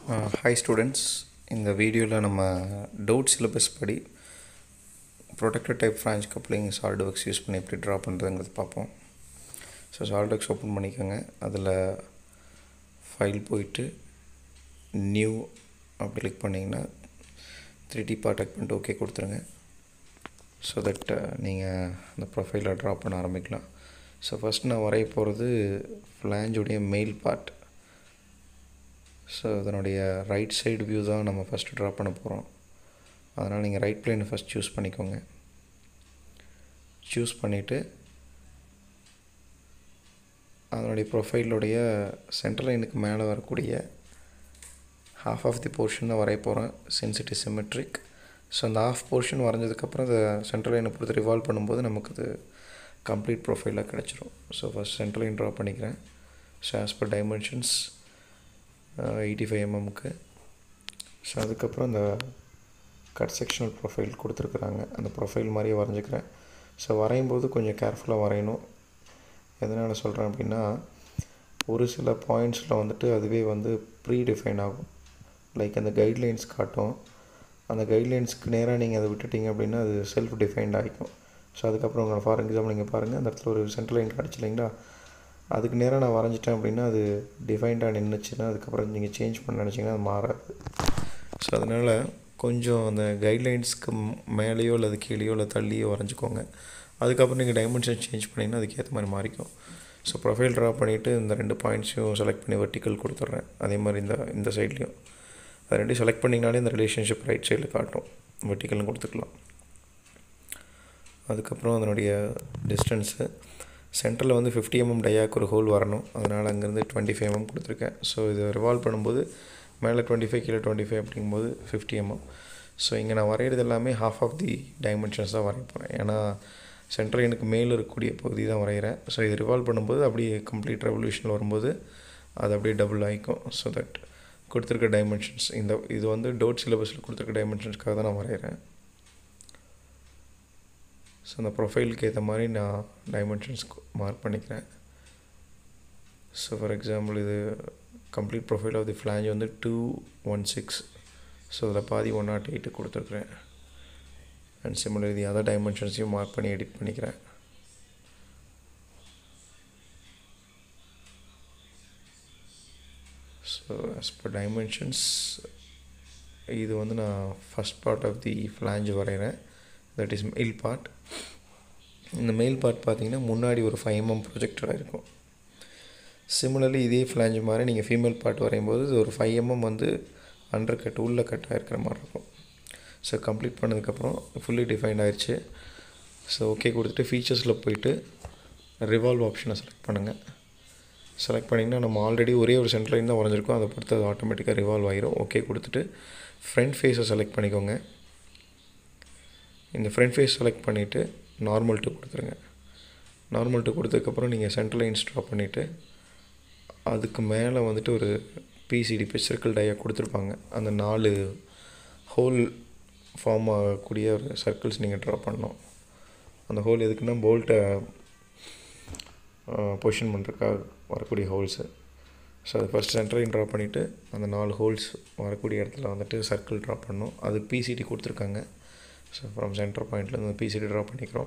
hi students இந்த வீடியோவில் நம்ம டவுட் சிலபஸ் படி protected type flange coupling SolidWorks use பண்ணி எப்படி ட்ரா பண்ணுறதுங்கிறது பார்ப்போம் ஸோ சால்ட் ஒர்க்ஸ் ஓப்பன் பண்ணிக்கோங்க அதில் ஃபைல் போயிட்டு நியூ அப்படி கிளிக் பண்ணிங்கன்னா த்ரீ டி பார்ட் டக் பண்ணிட்டு ஓகே கொடுத்துருங்க ஸோ தட் நீங்கள் அந்த ப்ரொஃபைலை ட்ரா பண்ண ஆரம்பிக்கலாம் ஸோ ஃபஸ்ட் நான் வரைய போகிறது ஃப்ளாஞ்சுடைய மெயில் பார்ட் ஸோ அதனுடைய ரைட் சைடு வியூ தான் நம்ம ஃபஸ்ட்டு ட்ரா பண்ண போகிறோம் அதனால் நீங்கள் ரைட் பிளேனை ஃபஸ்ட் சூஸ் பண்ணிக்கோங்க சூஸ் பண்ணிவிட்டு அதனுடைய ப்ரொஃபைலுடைய சென்ட்ரல் லைனுக்கு மேலே வரக்கூடிய ஹாஃப் ஆஃப் தி போர்ஷன் தான் வரைய போகிறேன் சென்சிட்டி சிமெட்ரிக் ஸோ அந்த ஆஃப் போர்ஷன் வரைஞ்சதுக்கப்புறம் அந்த சென்ட்ரல் லைனை பொறுத்து ரிவால்வ் பண்ணும்போது நமக்கு அது கம்ப்ளீட் ப்ரொஃபைலாக கிடச்சிரும் so first central line draw பண்ணிக்கிறேன் so as per dimensions eighty five எம்எம்க்கு ஸோ அதுக்கப்புறம் இந்த கட் செக்ஷனல் ப்ரொஃபைல் கொடுத்துருக்குறாங்க அந்த ப்ரொஃபைல் மாதிரியே வரைஞ்சிக்கிறேன் ஸோ வரையும் போது கொஞ்சம் கேர்ஃபுல்லாக வரையணும் எதனால் சொல்கிறேன் அப்படின்னா ஒரு சில பாயிண்ட்ஸில் வந்துட்டு அதுவே வந்து ப்ரீ டிஃபைன் ஆகும் லைக் அந்த கைட்லைன்ஸ் காட்டும் அந்த கைட்லைன்ஸ்க்கு நேராக நீங்கள் அதை விட்டுட்டீங்க அப்படின்னா அது செல்ஃப் டிஃபைன்ட் ஆகிக்கும் ஸோ அதுக்கப்புறம் உங்களை ஃபார் எக்ஸாம்பிள் நீங்கள் பாருங்கள் அந்த இடத்துல ஒரு சென்ட்ரல் லைன் கிடச்சி இல்லைங்களா அதுக்கு நேராக நான் வரைஞ்சிட்டேன் அப்படின்னா அது டிஃபைன்டாக நின்றுச்சுன்னா அதுக்கப்புறம் நீங்கள் சேஞ்ச் பண்ண நினச்சிங்கன்னா அது மாறாது ஸோ அதனால் கொஞ்சம் அந்த கைட்லைன்ஸ்க்கு மேலேயோ அல்லது கீழேயோ இல்லை தள்ளியோ வரைஞ்சிக்கோங்க அதுக்கப்புறம் நீங்கள் டைமென்ஷன் சேஞ்ச் பண்ணிங்கன்னா அதுக்கேற்ற மாதிரி மாறிக்கும் ஸோ ப்ரொஃபைல் ட்ரா பண்ணிவிட்டு இந்த ரெண்டு பாயிண்ட்ஸையும் செலக்ட் பண்ணி வெர்டிக்கல் கொடுத்துட்றேன் அதே மாதிரி இந்த இந்த சைட்லேயும் அது ரெண்டையும் செலக்ட் பண்ணிங்கனாலே இந்த ரிலேஷன்ஷிப் ரைட் சைடில் காட்டும் வெர்டிக்கல்னு கொடுத்துக்கலாம் அதுக்கப்புறம் அதனுடைய டிஸ்டன்ஸு சென்டரில் வந்து ஃபிஃப்டி எம்எம் டையாக்கு ஒரு ஹோல் வரணும் அதனால் அங்கேருந்து டுவெண்ட்டி ஃபைவ் எம்எம் கொடுத்துருக்கேன் ஸோ இது ரிவால்வ் பண்ணும்போது மேலே டுவெண்ட்டி ஃபைவ் கீழே டுவெண்ட்டி ஃபைவ் அப்படிங்கும்போது ஃபிஃப்டி எம்எம் ஸோ இங்கே நான் வரைகிறது எல்லாமே ஹாஃப் ஆஃப் தி டைமென்ஷன்ஸ் தான் வரைய போகிறேன் ஏன்னா சென்டர் எனக்கு மேலே இருக்கக்கூடிய பகுதி தான் வரைகிறேன் ஸோ இது ரிவால்வ் பண்ணும்போது அப்படியே கம்ப்ளீட் ரெவல்யூஷன் வரும்போது அது அப்படியே டபுள் ஆகிக்கும் ஸோ தட் கொடுத்துருக்க டைமென்ஷன்ஸ் இந்த இது வந்து டவுட் சிலபஸில் கொடுத்துருக்க டைமென்ஷன்ஸ்க்காக தான் நான் வரைகிறேன் ஸோ அந்த ப்ரொஃபைலுக்கு ஏற்ற மாதிரி நான் டைமென்ஷன்ஸ் மார்க் பண்ணிக்கிறேன் ஸோ ஃபார் எக்ஸாம்பிள் இது complete profile of the flange வந்து டூ ஒன் சிக்ஸ் ஸோ அதில் பாதி ஒன் நாட் எயிட்டு கொடுத்துருக்குறேன் அண்ட் சிமிலர் இது அதர் டைமென்ஷன்ஸையும் மார்க் பண்ணி எடிட் பண்ணிக்கிறேன் ஸோ ஆஸ் பர் டைமென்ஷன்ஸ் இது வந்து நான் first part of the flange வரைகிறேன் தட் இஸ் மெயில் பார்ட் இந்த மெயில் பார்ட் பார்த்தீங்கன்னா முன்னாடி ஒரு ஃபைவ் எம்எம் ப்ரொஜெக்டராக இருக்கும் சிமிலர்லி இதே ஃப்ளாஞ்ச் மாதிரி நீங்கள் ஃபீமேல் பார்ட் வரையும் போது இது ஒரு ஃபைவ் எம்எம் வந்து அண்டர் கட் உள்ள கட் ஆகிருக்கிற மாதிரி இருக்கும் ஸோ கம்ப்ளீட் பண்ணதுக்கப்புறம் ஃபுல்லி டிஃபைன்ட் ஆயிடுச்சு ஸோ ஓகே கொடுத்துட்டு ஃபீச்சர்ஸில் போயிட்டு ரிவால்வ் ஆப்ஷனை செலக்ட் பண்ணுங்கள் செலக்ட் பண்ணிங்கன்னா நம்ம ஆல்ரெடி ஒரே ஒரு சென்டர் லைன் தான் வரைஞ்சிருக்கோம் அதை பொறுத்து அது ஆட்டோமேட்டிக்காக ரிவால்வ் ஆயிரும் ஓகே கொடுத்துட்டு ஃப்ரண்ட் ஃபேஸை செலக்ட் பண்ணிக்கோங்க இந்த ஃப்ரண்ட் ஃபேஸ் செலக்ட் பண்ணிவிட்டு நார்மல் டூ கொடுத்துருங்க நார்மல் டூ கொடுத்ததுக்கப்புறம் நீங்கள் சென்ட்ரல் லைன்ஸ் ட்ரா பண்ணிவிட்டு அதுக்கு மேலே வந்துட்டு ஒரு பிசிடி பி சர்க்கிள் டையாக கொடுத்துருப்பாங்க அந்த நாலு ஹோல் ஃபார்ம் ஆகக்கூடிய ஒரு சர்க்கிள்ஸ் நீங்கள் ட்ரா பண்ணணும் அந்த ஹோல் எதுக்குன்னா போல்ட்டை பொசிஷன் பண்ணுறதுக்காக வரக்கூடிய ஹோல்ஸு ஸோ அது ஃபஸ்ட் சென்டர் லைன் ட்ரா பண்ணிவிட்டு அந்த நாலு ஹோல்ஸ் வரக்கூடிய இடத்துல வந்துட்டு சர்க்கிள் ட்ரா பண்ணணும் அது பிசிடி கொடுத்துருக்காங்க ஸோ ஃப்ரம் சென்டர் பாயிண்ட்லேருந்து பிசிடி ட்ரா பண்ணிக்கிறோம்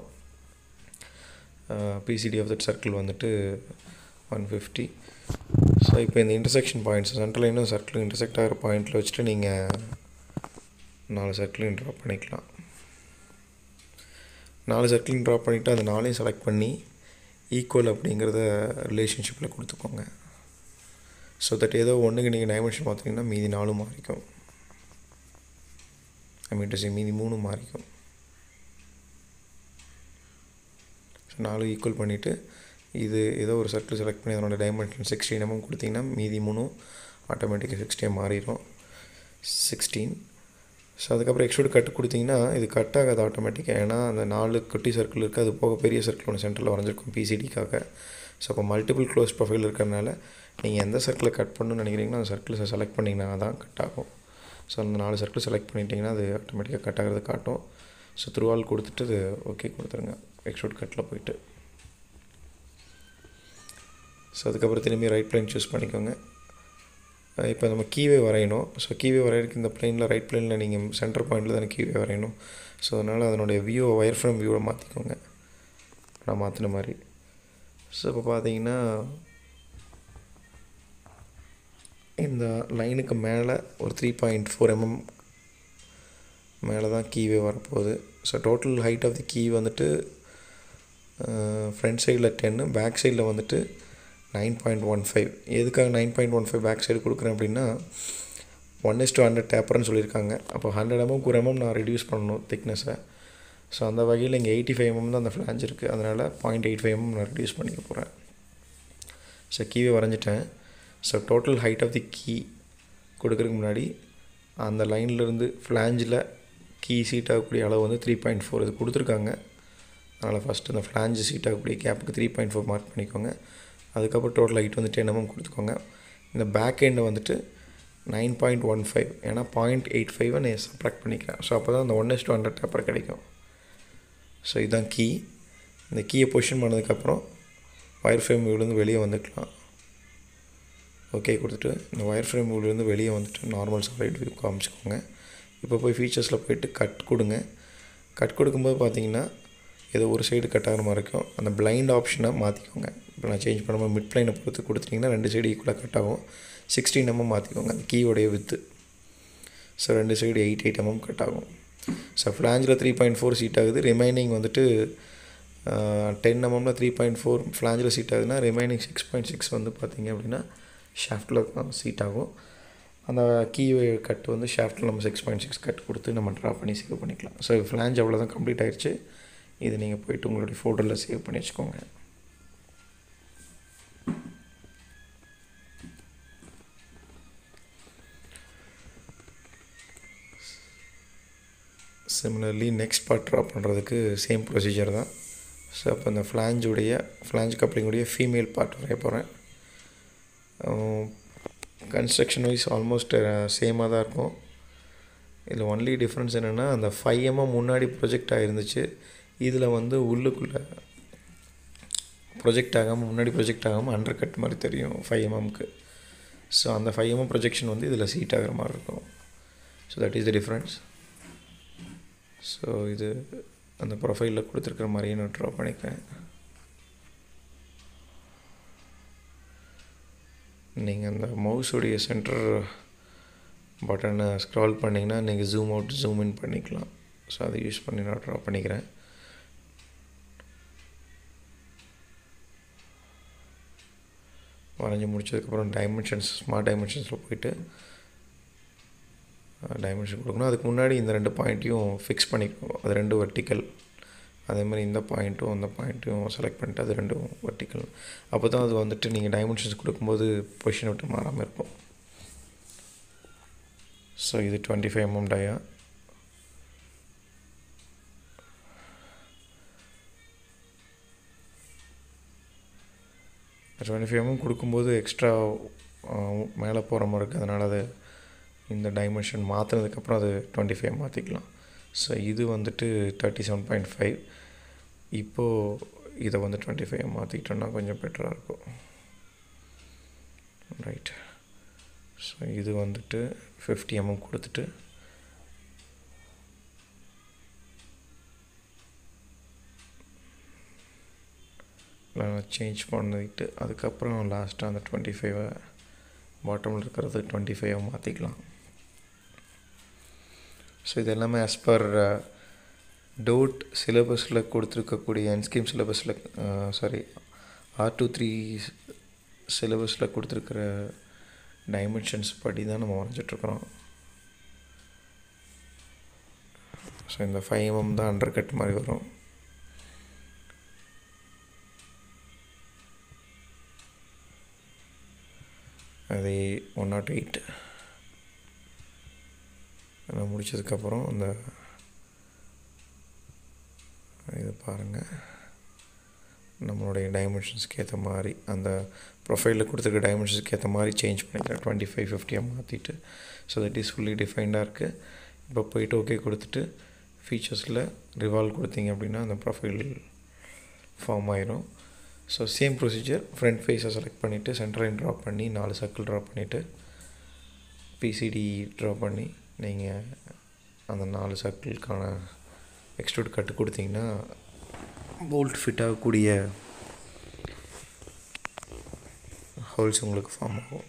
பிசிடி ஆஃப் தட் சர்க்கிள் வந்துட்டு ஒன் ஃபிஃப்டி ஸோ இப்போ இந்த இன்டர்செக்ஷன் பாயிண்ட்ஸ் சென்ட்ரல் லைனும் சர்க்கிள் இன்டர்செக்ட் ஆகிற பாயிண்ட்டில் வச்சுட்டு நீங்கள் நாலு சர்க்கிளையும் ட்ரா பண்ணிக்கலாம் நாலு சர்க்கிளையும் ட்ரா பண்ணிவிட்டு அந்த நாளையும் செலக்ட் பண்ணி ஈக்குவல் அப்படிங்கிறத ரிலேஷன்ஷிப்பில் கொடுத்துக்கோங்க ஸோ தட் ஏதோ ஒன்றுக்கு நீங்கள் டைமென்ஷன் பார்த்தீங்கன்னா மீதி நாலும் மாறிக்கும் ஐ மீன் டு சே மீதி மூணு மாறிக்கும் ஸோ நாலு ஈக்குவல் பண்ணிவிட்டு இது ஏதோ ஒரு சர்க்கிள் செலக்ட் பண்ணி அதனோட டைமென்ஷன் சிக்ஸ்டீன் எம்எம் கொடுத்தீங்கன்னா மீதி மூணும் ஆட்டோமேட்டிக்காக சிக்ஸ்டீன் மாறிடும் சிக்ஸ்டீன் ஸோ அதுக்கப்புறம் எக்ஸ்ட்ரூட் கட்டு கொடுத்தீங்கன்னா இது கட் ஆகாது ஆட்டோமேட்டிக்காக ஏன்னா அந்த நாலு குட்டி சர்க்கிள் இருக்குது அது போக பெரிய சர்க்கிள் ஒன்று சென்டரில் வரைஞ்சிருக்கும் பிசிடிக்காக ஸோ அப்போ மல்டிபிள் க்ளோஸ் ப்ரொஃபைல் இருக்கிறனால நீங்கள் எந்த சர்க்கிளை கட் பண்ணணும்னு நினைக்கிறீங்களோ அந்த சர்க்கிளை செலக்ட் பண்ணிங்கன்னா தான் கட் ஆகும் ஸோ அந்த நாலு சர்க்கிள் செலக்ட் பண்ணிட்டீங்கன்னா அது ஆட்டோமேட்டிக்காக கட் ஆகிறது காட்டும் ஸோ த்ரூவால் கொடுத்துட்டு அது ஓகே கொடுத்துருங்க எக்ஸ்ட்ரூட் கட்டில் போயிட்டு ஸோ அதுக்கப்புறம் திரும்பி ரைட் பிளைன் சூஸ் பண்ணிக்கோங்க இப்போ நம்ம கீவே வரையணும் ஸோ கீவே வரையறதுக்கு இந்த பிளேனில் ரைட் பிளேனில் நீங்கள் சென்டர் பாயிண்டில் தானே கீவே வரையணும் ஸோ அதனால் அதனுடைய வியூவை ஒயர் ஃப்ரேம் வியூவை மாற்றிக்கோங்க நான் மாற்றின மாதிரி ஸோ இப்போ பார்த்தீங்கன்னா இந்த லைனுக்கு மேலே ஒரு த்ரீ பாயிண்ட் ஃபோர் எம்எம் மேலே தான் கீவே வரப்போகுது so total height of the key வந்துட்டு ஃப்ரண்ட் சைடில் டென்னு பேக் சைடில் வந்துட்டு நைன் பாயிண்ட் ஒன் ஃபைவ் எதுக்காக nine point one five back side கொடுக்குறேன் அப்படின்னா ஒன் இஸ் டூ ஹண்ட்ரட் டேப்பர்னு சொல்லியிருக்காங்க அப்போ ஹண்ட்ரட் எம்எம் ஒரு எம்எம் நான் ரெடியூஸ் பண்ணணும் திக்னஸை ஸோ அந்த வகையில் இங்கே எயிட்டி ஃபைவ் எம்எம் தான் அந்த ஃப்ளாஞ்ச் இருக்குது அதனால் பாயிண்ட் எயிட் ஃபைவ் எம்எம் நான் ரெடியூஸ் பண்ணிக்க போகிறேன் ஸோ கீவே வரைஞ்சிட்டேன் so total height of the key கொடுக்குறதுக்கு முன்னாடி அந்த லைன்லேருந்து ஃப்ளாஞ்சில் கீ சீட் ஆகக்கூடிய அளவு வந்து த்ரீ பாயிண்ட் ஃபோர் இது கொடுத்துருக்காங்க அதனால் ஃபஸ்ட்டு அந்த ஃப்ளாஞ்சு சீட் ஆகக்கூடிய கேப்புக்கு த்ரீ பாயிண்ட் ஃபோர் மார்க் பண்ணிக்கோங்க அதுக்கப்புறம் டோட்டல் ஹைட் வந்து டென் எம்எம் கொடுத்துக்கோங்க இந்த பேக் எண்டை வந்துட்டு நைன் பாயிண்ட் ஒன் ஃபைவ் ஏன்னா பாயிண்ட் எயிட் ஃபைவை நான் சப்ராக்ட் பண்ணிக்கிறேன் ஸோ அப்போ தான் அந்த one is to hundred taper கிடைக்கும் ஸோ இதுதான் கீ இந்த கீயை பொசிஷன் பண்ணதுக்கப்புறம் ஒயர் ஃப்ரேம் வியூலேருந்து வெளியே வந்துக்கலாம் ஓகே கொடுத்துட்டு இந்த ஒயர் ஃப்ரேம் வியூலேருந்து வெளியே வந்துட்டு நார்மல் சைட் வியூ காமிச்சிக்கோங்க இப்போ போய் ஃபீச்சர்ஸில் போயிட்டு கட் கொடுங்க கட் கொடுக்கும்போது பார்த்தீங்கன்னா ஏதோ ஒரு சைடு கட் ஆகிற மாதிரி இருக்கும் அந்த பிளைண்ட் ஆப்ஷனை மாற்றிக்கோங்க இப்போ நான் சேஞ்ச் பண்ணும்போது மிட் பிளைனை பொறுத்து கொடுத்துட்டிங்கன்னா ரெண்டு சைடு ஈக்குவலாக கட் ஆகும் சிக்ஸ்டீன் எம்எம் மாற்றிக்கோங்க அந்த கீயோடைய வித்து ஸோ ரெண்டு side eight eight MM cut ஆகும் ஸோ ஃப்ளாஞ்சில் த்ரீ பாயிண்ட் ஃபோர் சீட் ஆகுது ரிமைனிங் வந்துட்டு டென் எம்எம்மில் த்ரீ பாயிண்ட் ஃபோர் ஃப்ளாஞ்சில் சீட் ஆகுதுன்னா ரிமைனிங் சிக்ஸ் பாயிண்ட் சிக்ஸ் வந்து பார்த்தீங்க அப்படின்னா ஷாஃப்ட்டில் சீட் ஆகும் அந்த கீ கட் வந்து ஷாஃப்ட்டில் நம்ம சிக்ஸ் பாயிண்ட் சிக்ஸ் கட் கொடுத்து நம்ம ட்ரா பண்ணி சேவ் பண்ணிக்கலாம் ஸோ ஃப்ளாஞ்ச் அவ்வளோதான் கம்ப்ளீட் ஆயிடுச்சு இது நீங்கள் போயிட்டு உங்களுடைய ஃபோட்டோவில் சேவ் பண்ணி வச்சுக்கோங்க சிமிலர்லி நெக்ஸ்ட் பார்ட் ட்ரா பண்ணுறதுக்கு சேம் ப்ரொசீஜர் தான் ஸோ அப்போ இந்த ஃப்ளாஞ்சுடைய ஃப்ளாஞ்ச் கப்ளிங்குடைய ஃபீமேல் பார்ட் வரைய போகிறேன் கன்ஸ்ட்ரக்ஷன் வைஸ் ஆல்மோஸ்ட் சேமாக தான் இருக்கும் இதில் ஒன்லி டிஃப்ரென்ஸ் என்னென்னா அந்த ஃபைவ் எம்எம் முன்னாடி ப்ரொஜெக்ட் ஆகிருந்துச்சு இதில் வந்து உள்ளுக்குள்ளே ப்ரொஜெக்ட் ஆகாமல் முன்னாடி ப்ரொஜெக்ட் ஆகாமல் அண்டர் கட் மாதிரி தெரியும் ஃபைவ் எம்எம்க்கு ஸோ அந்த ஃபைவ் எம்எம் ப்ரொஜெக்ஷன் வந்து இதில் சீட் ஆகிற மாதிரி இருக்கும் so that is the difference so இது அந்த ப்ரொஃபைலில் கொடுத்துருக்குற மாதிரியே நான் ட்ரா பண்ணிக்கிறேன் நீங்கள் அந்த மவுஸுடைய சென்டர் பட்டனை ஸ்க்ரால் பண்ணிங்கன்னா நீங்கள் ஜூம் அவுட் ஜூம் இன் பண்ணிக்கலாம் ஸோ அதை யூஸ் பண்ணி நான் ட்ரா பண்ணிக்கிறேன் வரைஞ்சி முடிச்சதுக்கப்புறம் டைமென்ஷன்ஸ் ஸ்மார்ட் டைமென்ஷன்ஸில் போயிட்டு டைமென்ஷன் கொடுக்கணும் அதுக்கு முன்னாடி இந்த ரெண்டு பாயிண்ட்டையும் ஃபிக்ஸ் பண்ணிக்கணும் அது ரெண்டு வெர்டிக்கல் அதே மாதிரி இந்த பாயிண்ட்டும் அந்த பாயிண்ட்டையும் செலக்ட் பண்ணிட்டு அது ரெண்டும் வெர்டிக்கல் அப்போ தான் அது வந்துட்டு நீங்கள் டைமென்ஷன்ஸ் கொடுக்கும்போது பொசிஷன் விட்டு மாறாமல் இருக்கும் ஸோ இது twenty five MM dia twenty five MM கொடுக்கும்போது எக்ஸ்ட்ரா மேலே போகிற மாதிரி இருக்குது அதனால் அது இந்த டைமென்ஷன் மாற்றினதுக்கப்புறம் அது டுவெண்ட்டி ஃபைவ் மாற்றிக்கலாம் ஸோ இது வந்துட்டு தேர்ட்டி செவன் பாயிண்ட் ஃபைவ் இப்போது இதை வந்து டுவெண்ட்டி ஃபைவ் மாற்றிக்கிட்டோன்னா கொஞ்சம் பெட்டராக இருக்கும் ரைட் ஸோ இது வந்துட்டு ஃபிஃப்டி எம்எம் கொடுத்துட்டு சேஞ்ச் பண்ணிட்டு அதுக்கப்புறம் லாஸ்ட்டாக அந்த டுவெண்ட்டி ஃபைவை பாட்டமில் இருக்கிறது டுவெண்ட்டி ஃபைவை மாற்றிக்கலாம் ஸோ இது எல்லாமே ஆஸ் பர் டோட் சிலபஸில் கொடுத்துருக்கக்கூடிய என்ஸ்கீம் சிலபஸில் சாரி ஆர் டூ த்ரீ சிலபஸில் கொடுத்துருக்கிற டைமென்ஷன்ஸ் படி தான் நம்ம வரைஞ்சிட்ருக்குறோம் ஸோ இந்த ஃபைவ் எம்எம் தான் அண்டர் கட் மாதிரி வரும் அது ஒன் நாட் எயிட் நான் முடித்ததுக்கப்புறம் அந்த இது பாருங்கள் நம்மளுடைய டைமென்ஷன்ஸ்க்கு ஏற்ற மாதிரி அந்த ப்ரொஃபைலில் கொடுத்துருக்க டைமென்ஷன்ஸ்க்கு ஏற்ற மாதிரி சேஞ்ச் பண்ணிக்கிறேன் டுவெண்ட்டி ஃபைவ் ஃபிஃப்டியாக மாற்றிட்டு ஸோ தட் இஸ் ஃபுல்லி டிஃபைன்டாக இருக்குது இப்போ போயிட்டு ஓகே கொடுத்துட்டு ஃபீச்சர்ஸில் ரிவால்வ் கொடுத்தீங்க அப்படின்னா அந்த ப்ரொஃபைல் ஃபார்ம் ஆயிரும் ஸோ சேம் ப்ரொசீஜர் ஃப்ரண்ட் ஃபேஸை செலக்ட் பண்ணிவிட்டு சென்டர் லைன் ட்ரா பண்ணி நாலு சர்க்கிள் ட்ரா பண்ணிவிட்டு பிசிடி ட்ரா பண்ணி நீங்கள் அந்த நாலு சர்க்கிளுக்கான எக்ஸ்ட்ரூட் கட்டு கொடுத்தீங்கன்னா போல்ட் ஃபிட் ஆகக்கூடிய ஹோல்ஸ் உங்களுக்கு ஃபார்ம் ஆகும்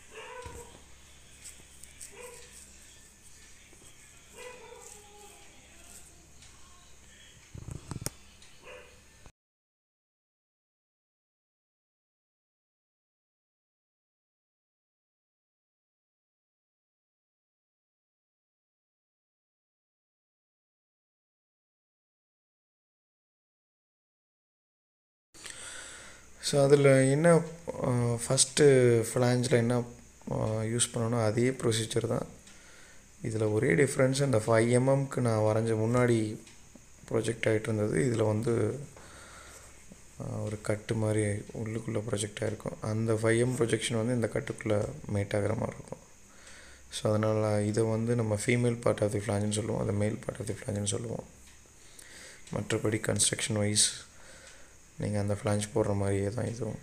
ஸோ அதில் என்ன ஃபஸ்ட்டு ஃப்ளாஞ்சில் என்ன யூஸ் பண்ணணும் அதே ப்ரொசீஜர் தான் இதில் ஒரே டிஃப்ரென்ஸ் இந்த ஃபைவ் எம்எம்க்கு நான் வரைஞ்ச முன்னாடி ப்ரொஜெக்ட் ஆகிட்டு இருந்தது இதில் வந்து ஒரு கட்டு மாதிரி உள்ளுக்குள்ளே ப்ரொஜெக்ட் ஆகிருக்கும் அந்த ஃபைவ் எம் ப்ரொஜெக்ஷன் வந்து இந்த கட்டுக்குள்ளே மேட் ஆகிற மாதிரி இருக்கும் ஸோ அதனால் இதை வந்து நம்ம ஃபீமேல் பார்ட் ஆஃப் தி ஃப்ளாஞ்சுன்னு சொல்லுவோம் அதை மேல் பார்ட் ஆஃப் தி ஃப்ளாஞ்சுன்னு சொல்லுவோம் மற்றபடி கன்ஸ்ட்ரக்ஷன் வைஸ் நீங்கள் அந்த ஃப்ளாஞ்ச் போடுற மாதிரியே தான் இதுவும்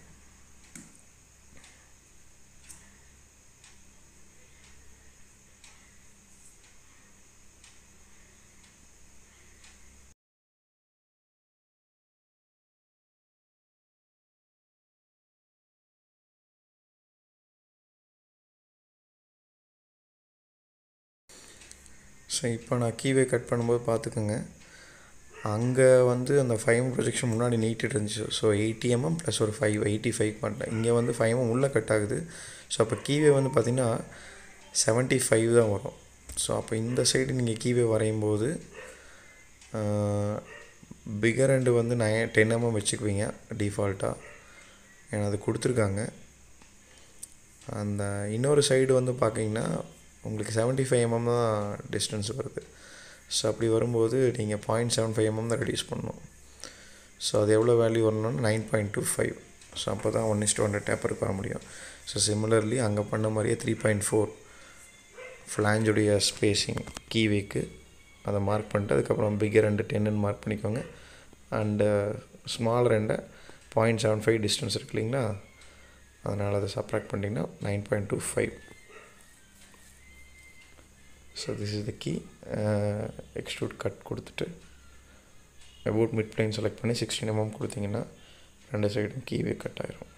ஸோ இப்போ நான் கீவே கட் பண்ணும்போது பார்த்துக்கோங்க அங்கே வந்து அந்த ஃபைவ் ப்ரொஜெக்ஷன் முன்னாடி நீட்டிட்டு இருந்துச்சு ஸோ எயிட்டி எம்எம் ப்ளஸ் ஒரு ஃபைவ் எயிட்டி ஃபைவ் பண்ணிட்டேன் இங்கே வந்து ஃபைவ் எம்எம் உள்ளே கட் ஆகுது ஸோ அப்போ கீவே வந்து பார்த்திங்கன்னா செவன்ட்டி ஃபைவ் தான் வரும் ஸோ அப்போ இந்த சைடு நீங்கள் கீவே வரையும் போது பிகர் ரெண்டு வந்து நயன் டென் எம்எம் வச்சுக்குவீங்க டிஃபால்ட்டாக ஏன்னா அது கொடுத்துருக்காங்க அந்த இன்னொரு சைடு வந்து பார்த்தீங்கன்னா உங்களுக்கு செவன்ட்டி ஃபைவ் எம்எம் தான் டிஸ்டன்ஸ் வருது ஸோ அப்படி வரும்போது நீங்கள் பாயிண்ட் செவன் ஃபைவ் எம்எம் தான் ரெடியூஸ் பண்ணணும் ஸோ அது எவ்வளோ வேல்யூ வரணும்னா nine point two five so அப்போ தான் ஒன் இஸ்ட் ஹண்ட்ரட் டேப்பருக்கு வர முடியும் ஸோ சிமிலர்லி அங்கே பண்ண மாதிரியே த்ரீ பாயிண்ட் ஃபோர் ஃப்ளாஞ்சுடைய ஸ்பேஸிங் கீவேக்கு அதை மார்க் பண்ணிட்டு அதுக்கப்புறம் பிகர் ரெண்டு டென்னு மார்க் பண்ணிக்கோங்க அண்டு ஸ்மால் ரெண்டை பாயிண்ட் செவன் ஃபைவ் டிஸ்டன்ஸ் இருக்கு இல்லைங்களா அதனால் அதை சப்ராக்ட் பண்ணிங்கன்னா nine point two five so this is the key extrude cut கொடுத்துட்டு அபவுட் மிட் பிளைன் செலக்ட் பண்ணி சிக்ஸ்டீன் எம்எம் கொடுத்தீங்கன்னா ரெண்டு சைடும் கீவே கட் ஆயிரும்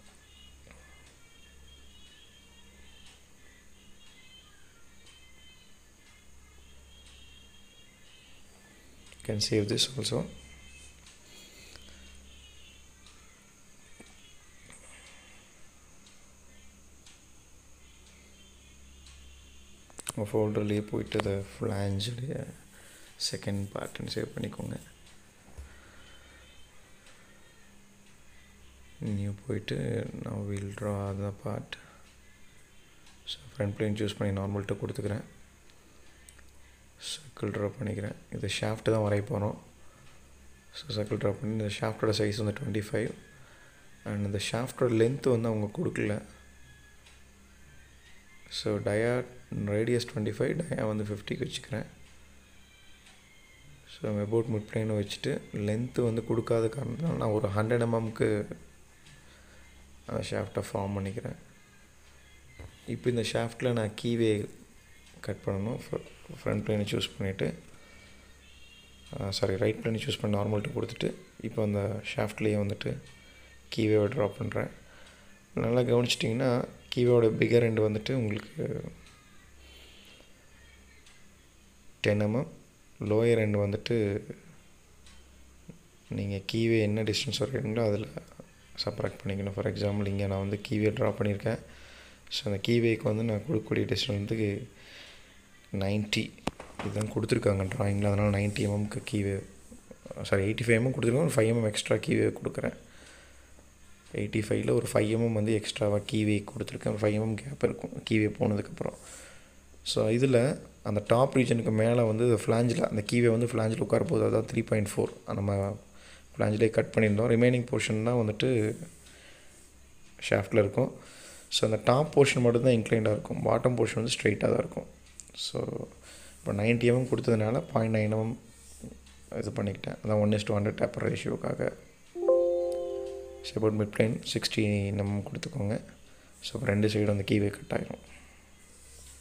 can save this also ஃபோல்டர்லேயே போயிட்டு அதை ஃப்ளாஞ்சுடைய செகண்ட் பார்ட்டுன்னு சேவ் பண்ணிக்கோங்க நியூ போயிட்டு நான் will draw the part so front plane choose பண்ணி நார்மல்கிட்ட கொடுத்துக்கிறேன் சர்க்கிள் ட்ரா பண்ணிக்கிறேன் இது ஷாஃப்ட்டு தான் வரைய போகிறோம் ஸோ சர்க்கிள் ட்ரா பண்ணி இந்த ஷாஃப்டோட சைஸ் வந்து டுவெண்ட்டி ஃபைவ் அண்ட் இந்த ஷாஃப்டோட லென்த்து வந்து அவங்க கொடுக்கல so dia radius twenty five dia வந்து ஃபிஃப்டிக்கு வச்சுக்கிறேன் ஸோ அபவுட் மிட் பிளேனை வச்சுட்டு லென்த்து வந்து கொடுக்காத காரணத்தினால நான் ஒரு ஹண்ட்ரட் எம்எம்க்கு அந்த ஷாஃப்டை ஃபார்ம் பண்ணிக்கிறேன் இப்போ இந்த ஷாஃப்டில் நான் கீவே கட் பண்ணணும் ஃப்ரண்ட் பிளேனை சூஸ் பண்ணிவிட்டு சாரி ரைட் பிளேனை சூஸ் பண்ணி நார்மல்ட்டு கொடுத்துட்டு இப்போ அந்த ஷாஃப்ட்லேயே வந்துட்டு கீவேவை ட்ரா பண்ணுறேன் நல்லா கவனிச்சிட்டிங்கன்னா கீவோட பிகர் எண்டு வந்துட்டு உங்களுக்கு டென் எம்எம் லோயர் எண்டு வந்துட்டு நீங்கள் கீவே என்ன டிஸ்டன்ஸ் வரைக்கிறீங்களோ அதில் சப்ராக்ட் பண்ணிக்கணும் ஃபார் எக்ஸாம்பிள் இங்கே நான் வந்து கீவே ட்ரா பண்ணியிருக்கேன் ஸோ அந்த கீவேக்கு வந்து நான் கொடுக்கக்கூடிய டிஸ்டன்ஸ் வந்து நைன்ட்டி இதுதான் கொடுத்துருக்காங்க ட்ராயிங்கில் அதனால் நைன்ட்டி எம்எம்க்கு keyway sorry eighty five mm கொடுத்துருக்காங்க ஒரு ஃபைவ் எம்எம் எக்ஸ்ட்ரா கீவே கொடுக்குறேன் எயிட்டி ஃபைவ்ல ஒரு ஃபைவ் எம்எம் வந்து எக்ஸ்ட்ராவாக கீவே கொடுத்துருக்கேன் ஃபைவ் எம்எம் கேப் இருக்கும் கீவே போனதுக்கப்புறம் ஸோ இதில் அந்த டாப் ரீஜனுக்கு மேலே வந்து ஃப்ளாஞ்சில் அந்த கீவே வந்து ஃப்ளாஞ்சில் உட்கார போகுது அதான் த்ரீ பாயிண்ட் ஃபோர் நம்ம ஃப்ளாஞ்சிலே கட் பண்ணியிருந்தோம் ரிமைனிங் போர்ஷன் தான் வந்துட்டு ஷாஃப்டில் இருக்கும் ஸோ அந்த டாப் போர்ஷன் மட்டும்தான் இன்க்ளைண்டாக இருக்கும் பாட்டம் போர்ஷன் வந்து ஸ்ட்ரைட்டாக தான் இருக்கும் ஸோ இப்போ நைன்ட்டி எம்எம் கொடுத்ததுனால பாயிண்ட் நைன் எம்எம் இது பண்ணிக்கிட்டேன் அதான் one is two hundred taper ரேஷியோக்காக செபோட் மிட் பிளைன் சிக்ஸ்டி எம்எம் கொடுத்துக்கோங்க ஸோ ரெண்டு சைடு அந்த கீவே கட் ஆயிரும்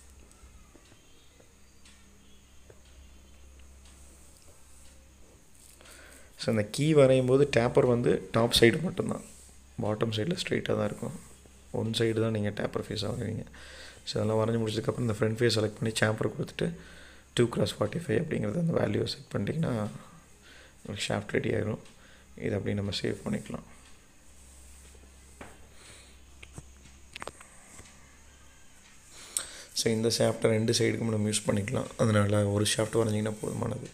ஸோ அந்த கீ வரையும் போது டேப்பர் வந்து டாப் சைடு மட்டும்தான் பாட்டம் சைடில் ஸ்ட்ரைட்டாக தான் இருக்கும் ஒன் சைடு தான் நீங்கள் டேப்பர் ஃபேஸ் ஆகுவீங்க ஸோ அதெல்லாம் வரைஞ்சி முடிச்சதுக்கப்புறம் இந்த ஃப்ரண்ட் ஃபேஸ் செலக்ட் பண்ணி சாம்பர் கொடுத்துட்டு டூ கிராஸ் ஃபார்ட்டி ஃபைவ் அப்படிங்கிறது அந்த வேல்யூவை செட் பண்ணிட்டீங்கன்னா உங்களுக்கு ஷாஃப்ட் ரெடி ஆயிரும் இது அப்படி நம்ம சேவ் பண்ணிக்கலாம் ஸோ இந்த ஷாஃப்ட்டை ரெண்டு சைடுக்கும் நம்ம யூஸ் பண்ணிக்கலாம் அதனால் ஒரு ஷாஃப்ட் வரைஞ்சிங்கன்னா போதுமானது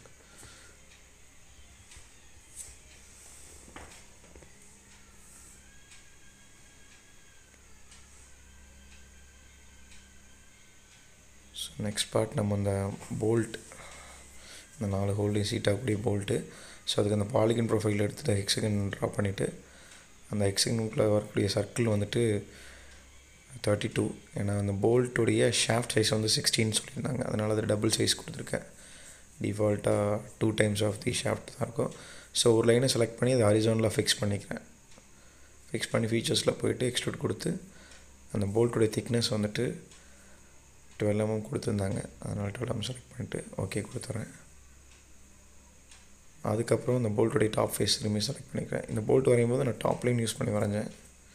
ஸோ நெக்ஸ்ட் பார்ட் நம்ம அந்த போல்ட் இந்த நாலு ஹோல்டையும் சீட் ஆகக்கூடிய போல்ட்டு ஸோ அதுக்கு அந்த பாலிகன் ப்ரொஃபைல் எடுத்துகிட்டு ஹெக்ஸகன் ட்ரா பண்ணிவிட்டு அந்த ஹெக்ஸகனுக்குள்ளே வரக்கூடிய சர்க்கிள் வந்துட்டு தேர்ட்டி டூ ஏன்னா அந்த போல்ட்டுடைய ஷாஃப்ட் சைஸ் வந்து சிக்ஸ்டீன் சொல்லியிருந்தாங்க அதனால் அது டபுள் சைஸ் கொடுத்துருக்கேன் டிஃபால்ட்டாக two times of the shaft தான் இருக்கும் ஸோ ஒரு லைனை செலக்ட் பண்ணி அதை ஹரிசோனில் ஃபிக்ஸ் பண்ணிக்கிறேன் ஃபிக்ஸ் பண்ணி ஃபீச்சர்ஸில் போயிட்டு எக்ஸ்ட்ரூட் கொடுத்து அந்த போல்ட்டுடைய திக்னஸ் வந்துட்டு டுவெல் எம்எம் கொடுத்துருந்தாங்க அதனால் டுவெல் எம் செலக்ட் பண்ணிவிட்டு ஓகே கொடுத்துட்றேன் அதுக்கப்புறம் இந்த போல்ட்டுடைய டாப் ஃபேஸ் திரும்பி செலக்ட் பண்ணிக்கிறேன் இந்த போல்ட் வரையும் போது நான் டாப் லைன் யூஸ் பண்ணி வரைஞ்சேன்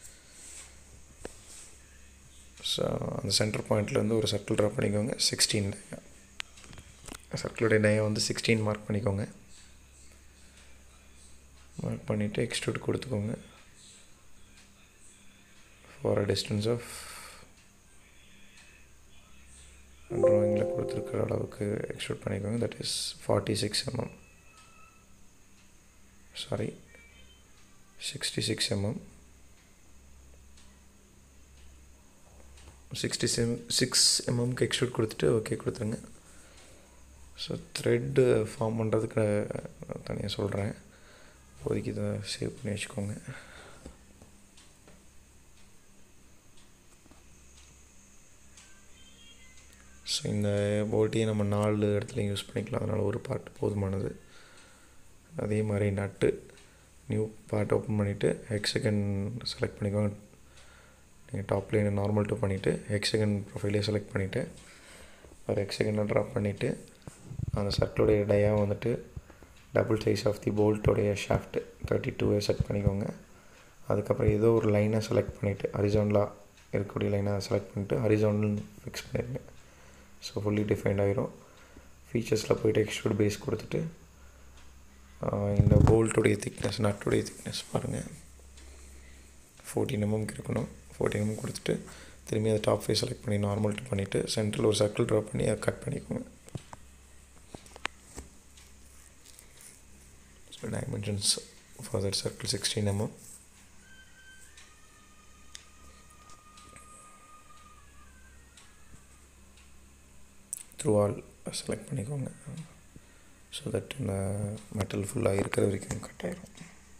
ஸோ அந்த சென்டர் பாயிண்ட்லேருந்து ஒரு சர்க்கிள் ட்ரா பண்ணிக்கோங்க சிக்ஸ்டீன் டயா சர்க்கிளுடைய டயா வந்து சிக்ஸ்டீன் மார்க் பண்ணிக்கோங்க மார்க் பண்ணிவிட்டு எக்ஸ்ட்ரூட் கொடுத்துக்கோங்க ஃபார் அ டிஸ்டன்ஸ் ஆஃப் ட்ராயிங்கில் கொடுத்துருக்கிற அளவுக்கு எக்ஸ்ட்ரூட் பண்ணிக்கோங்க that is forty six mm sorry sixty six mm sixty செம் சிக்ஸ் எம்எம்க்கு எக்ஸ்ட்ரூட் கொடுத்துட்டு ஓகே கொடுத்துருங்க ஸோ த்ரெட்டு ஃபார்ம் பண்ணுறதுக்கு தனியாக சொல்கிறேன் இப்போதைக்கு இதை சேவ் பண்ணி வச்சுக்கோங்க ஸோ இந்த போல்ட்டையும் நம்ம நாலு இடத்துலையும் யூஸ் பண்ணிக்கலாம் அதனால் ஒரு பார்ட் போதுமானது அதே மாதிரி நட்டு நியூ பார்ட் ஓப்பன் பண்ணிவிட்டு ஹெக்ஸகன் செலக்ட் பண்ணிக்கோங்க நீங்கள் டாப் லைனை நார்மல் டூ பண்ணிவிட்டு ஹெக்ஸகன் ப்ரொஃபைலே செலக்ட் பண்ணிவிட்டு ஒரு ஹெக்ஸகனை ட்ராப் பண்ணிவிட்டு அந்த சர்க்கிளுடைய டயா வந்துட்டு டபுள் சைஸ் ஆஃப் தி போல்ட்டோடைய ஷாஃப்ட் தேர்ட்டி டூவே செட் பண்ணிக்கோங்க அதுக்கப்புறம் ஏதோ ஒரு லைனை செலக்ட் பண்ணிவிட்டு ஹரிசோன்லாக இருக்கக்கூடிய லைனை செலக்ட் பண்ணிவிட்டு ஹரிசோனல் ஃபிக்ஸ் பண்ணிடுங்க ஸோ ஃபுல்லி டிஃபைன்ட் ஆகிரும் ஃபீச்சர்ஸில் போய்ட்டு எக்ஸ்ட்ரூட் பேஸ் கொடுத்துட்டு இந்த போல்ட்டுடைய திக்னஸ் நட்டுடைய திக்னஸ் பாருங்கள் ஃபோர்டீன் எம்எம்க்கு இருக்கணும் ஃபோர்டீன் எம்எம் கொடுத்துட்டு திரும்பி அதை டாப் ஃபேஸ் செலக்ட் பண்ணி நார்மல் பண்ணிவிட்டு சென்டரில் ஒரு சர்க்கிள் ட்ரா பண்ணி அதை கட் பண்ணிக்கோங்க so dimensions for that circle sixteen mm through all select பண்ணிக்கோங்க ஸோ தட் இந்த மெட்டல் ஃபுல்லாக இருக்கிற வரைக்கும் கட் ஆயிரும்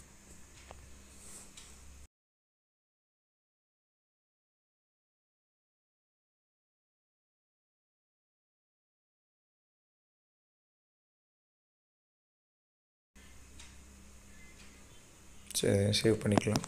சரி சேவ் பண்ணிக்கலாம்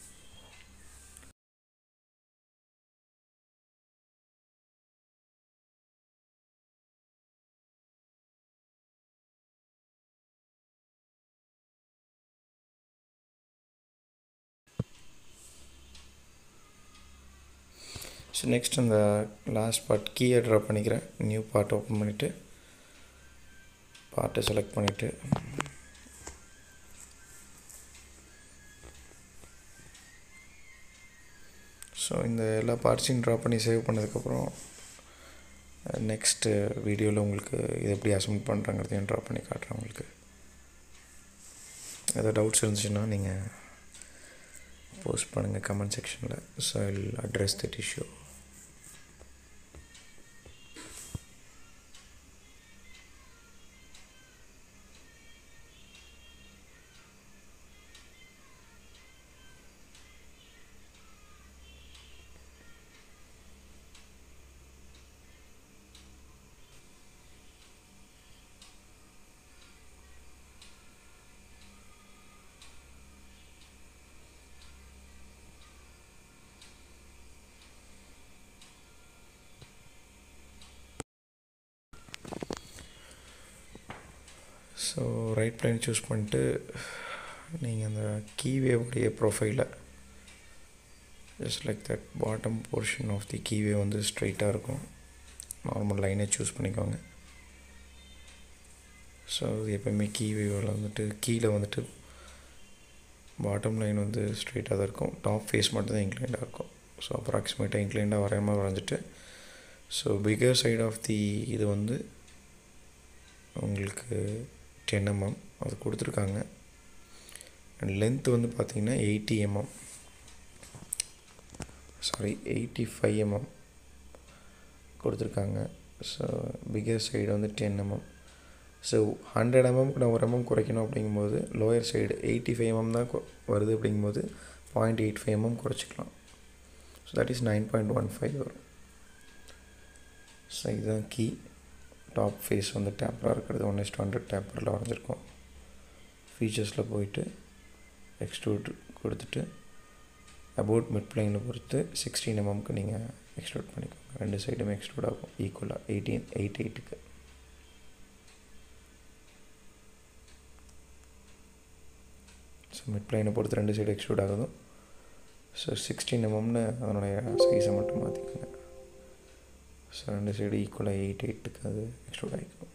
ஸோ நெக்ஸ்ட் அந்த லாஸ்ட் பார்ட் கீயை ட்ரா பண்ணிக்கிறேன் நியூ பார்ட் ஓப்பன் பண்ணிவிட்டு பார்ட்டை செலக்ட் பண்ணிவிட்டு ஸோ இந்த எல்லா பார்ட்ஸையும் ட்ரா பண்ணி சேவ் பண்ணதுக்கப்புறம் நெக்ஸ்ட்டு வீடியோவில் உங்களுக்கு இது எப்படி அசம்பிள் பண்ணுறாங்கிறதையும் ட்ரா பண்ணி காட்டுறேன் உங்களுக்கு ஏதாவது டவுட்ஸ் இருந்துச்சுன்னா நீங்கள் போஸ்ட் பண்ணுங்கள் கமெண்ட் செக்ஷனில் so I address that issue so right plane choose பண்ணிட்டு நீங்கள் அந்த கீவேவுடைய ப்ரொஃபைலை just like that bottom portion of the keyway வந்து ஸ்ட்ரைட்டாக இருக்கும் நார்மல் லைனே சூஸ் பண்ணிக்கோங்க ஸோ அது எப்போயுமே கீவேவில் வந்துட்டு கீழே வந்துட்டு பாட்டம் லைன் வந்து ஸ்ட்ரைட்டாக தான் இருக்கும் டாப் ஃபேஸ் மட்டும் தான் இன்க்ளைண்டாக இருக்கும் ஸோ அப்ராக்சிமேட்டாக இன்க்ளைண்டாக வர மாதிரி வரைஞ்சிட்டு so bigger side of the இது வந்து உங்களுக்கு டென் எம்எம் அது கொடுத்துருக்காங்க அண்ட் லென்த் வந்து பார்த்திங்கன்னா eighty mm sorry eighty five mm கொடுத்துருக்காங்க ஸோ பிகர் சைடு வந்து ten mm so hundred mm கூட ஒரு எம்எம் குறைக்கணும் அப்படிங்கும்போது lower side eighty five mm தான் வருது அப்படிங்கும்போது பாயிண்ட் எயிட் ஃபைவ் எம்எம் குறைச்சிக்கலாம் so that is nine point one five வரும் ஸோ இதுதான் கீ டாப் ஃபேஸ் வந்து டேப்பராக இருக்கிறது ஒன் இஸ்ட் ஹண்ட்ரட் டேப்பரில் வரைஞ்சிருக்கோம் ஃபீச்சர்ஸில் போயிட்டு எக்ஸ்ட்ரூட் கொடுத்துட்டு அபவுட் மிட் பிளைனில் பொறுத்து சிக்ஸ்டீன் எம்எம்க்கு நீங்கள் எக்ஸ்ட்ரூட் பண்ணிக்கோங்க ரெண்டு சைடுமே எக்ஸ்ட்ரூட் ஆகும் ஈக்குவலாக எயிட்டீன் எயிட் எயிட்டுக்கு ஸோ மிட் பிளைனை பொறுத்து ரெண்டு சைடு எக்ஸ்ட்ரூட் ஆகுதும் ஸோ சிக்ஸ்டீன் எம்எம்னு அதனுடைய சைஸை மட்டும் மாற்றிக்கோங்க ஸோ ரெண்டு சைடு ஈக்குவலாக எயிட் எயிட்டுக்கு அது எக்ஸ்ட்ரூட் ஆகிக்கும்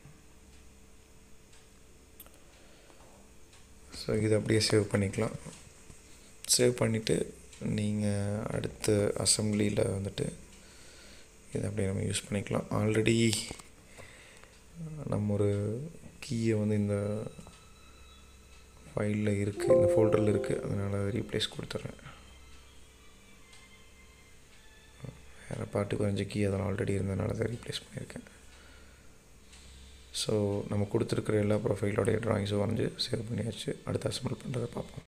ஸோ இது அப்படியே சேவ் பண்ணிக்கலாம் சேவ் பண்ணிவிட்டு நீங்கள் அடுத்த அசம்பிளியில் வந்துட்டு இதை அப்படியே நம்ம யூஸ் பண்ணிக்கலாம் ஆல்ரெடி நம்ம ஒரு கீயை வந்து இந்த ஃபைலில் இருக்குது இந்த ஃபோல்டரில் இருக்குது அதனால் அதை ரீப்ளேஸ் கொடுத்துட்றேன் வேறு பாட்டு குறைஞ்ச கீ அதெல்லாம் ஆல்ரெடி இருந்ததுனால அதை ரீப்ளேஸ் பண்ணியிருக்கேன் ஸோ நம்ம கொடுத்துருக்குற எல்லா ப்ரொஃபைலோடைய ட்ராயிங்ஸும் வரைஞ்சி சேவ் பண்ணியாச்சு அடுத்த அசம்பிள் பண்ணுறதை பார்ப்போம்